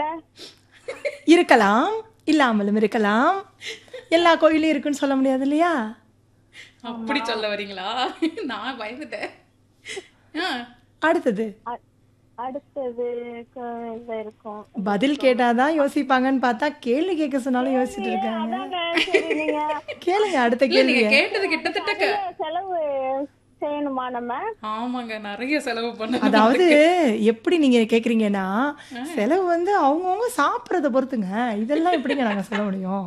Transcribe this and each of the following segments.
இல்ல இருக்கலாம் இல்லாமலும் இருக்கலாம் எல்லா கோயிலும் இருக்குன்னு சொல்ல முடியாது இல்லையா அப்படி சொல்ல வரீங்களா நான் பயந்துட்டேன் ஆ, அடுத்தது அ- அடுத்தது க- இது இருக்கும் பதில் கேட்டாதான் யோசிப்பாங்கன்னு பார்த்தா கேள்வி கேட்க சொன்னாலும் யோசிச்சுட்டு இருக்காங்க அதாங்க, சரி நீங்க கேளுங்க அடுத்த இல்ல கேள்வி நீங்க கேட்டது கிட்டத்தட்ட க- செலவு செய்யணுமா நம்ம ஆமாங்க நிறைய செலவு பண்ண அதாவது எப்படி நீங்க கேக்குறீங்கன்னா செலவு வந்து அவங்கவுங்க சாப்பிட்றத பொறுத்துங்க இதெல்லாம் எப்படிங்க நாங்க சொல்ல முடியும்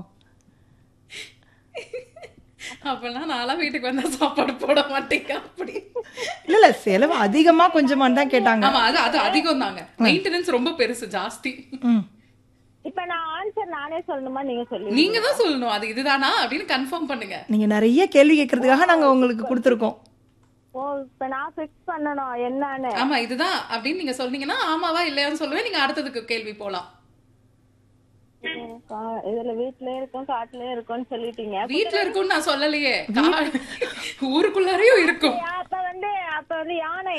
அப்பெல்லாம் நான்லாம் வீட்டுக்கு வந்தா சாப்பாடு போட மாட்டேங்க அப்படி இல்ல இல்ல செலவு அதிகமா கொஞ்சமான்னு தான் கேட்டாங்க ஆமா அது அது அதிகம் தாங்க மெயின்டெனன்ஸ் ரொம்ப பெருசு ஜாஸ்தி ம் இப்ப நான் ஆன்சர் நானே சொல்லணுமா நீங்க சொல்லி நீங்க தான் சொல்லணும் அது இதுதானா அப்படின்னு கன்ஃபார்ம் பண்ணுங்க நீங்க நிறைய கேள்வி கேட்கறதுக்காக நாங்க உங்களுக்கு கொடுத்துருக்கோம் ஓ இப்ப நான் ஃபிக்ஸ் பண்ணணும் என்னன்னு ஆமா இதுதான் அப்படின்னு நீங்க சொன்னீங்கன்னா ஆமாவா இல்லையான்னு சொல்லுவேன் நீங்க அடுத்ததுக்கு கேள்வி போலாம் கா- இதுல வீட்லயே இருக்கும் காட்டுலயே இருக்கும்னு சொல்லிட்டீங்க வீட்ல இருக்கும்னு நான் சொல்லலையே கா- ஊருக்குள்ளாரையும் இருக்கும் அப்ப வந்து அப்ப வந்து யானை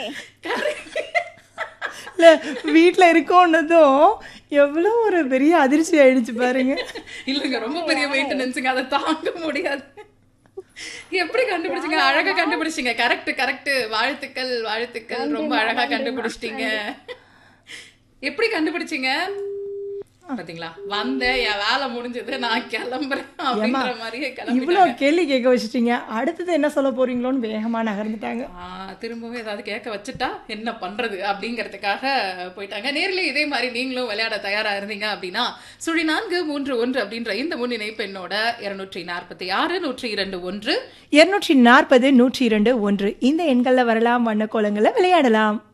இல்ல வீட்ல இருக்கோன்னதும் எவ்வளவு ஒரு பெரிய அதிர்ச்சி ஆயிடுச்சு பாருங்க இல்லங்க ரொம்ப பெரிய மெயின்டெனன்ஸுங்க அதை தாங்க முடியாது எப்படி கண்டுபிடிச்சீங்க அழகா கண்டுபிடிச்சீங்க கரெக்ட் கரெக்ட் வாழ்த்துக்கள் வாழ்த்துக்கள் ரொம்ப அழகா கண்டுபிடிச்சிட்டீங்க எப்படி கண்டுபிடிச்சீங்க பாத்தீங்களா வந்தேன் என் வேலை முடிஞ்சது நான் கிளம்புறேன் அப்படின்ற மாதிரியே கிளம்பி இவ்வளவு கேள்வி கேட்க வச்சுட்டீங்க அடுத்தது என்ன சொல்ல போறீங்களோன்னு வேகமா நகர்ந்துட்டாங்க ஆ, திரும்பவும் ஏதாவது கேட்க வச்சுட்டா என்ன பண்றது அப்படிங்கறதுக்காக போயிட்டாங்க நேர்ல இதே மாதிரி நீங்களும் விளையாட தயாரா இருந்தீங்க அப்படின்னா சுழி நான்கு மூன்று ஒன்று அப்படின்ற இந்த முன்னிணைப்பு என்னோட இருநூற்றி நாற்பத்தி ஆறு நூற்றி இரண்டு ஒன்று இருநூற்றி நாற்பது நூற்றி இரண்டு ஒன்று இந்த எண்கள்ல வரலாம் வண்ண கோலங்களை விளையாடலாம்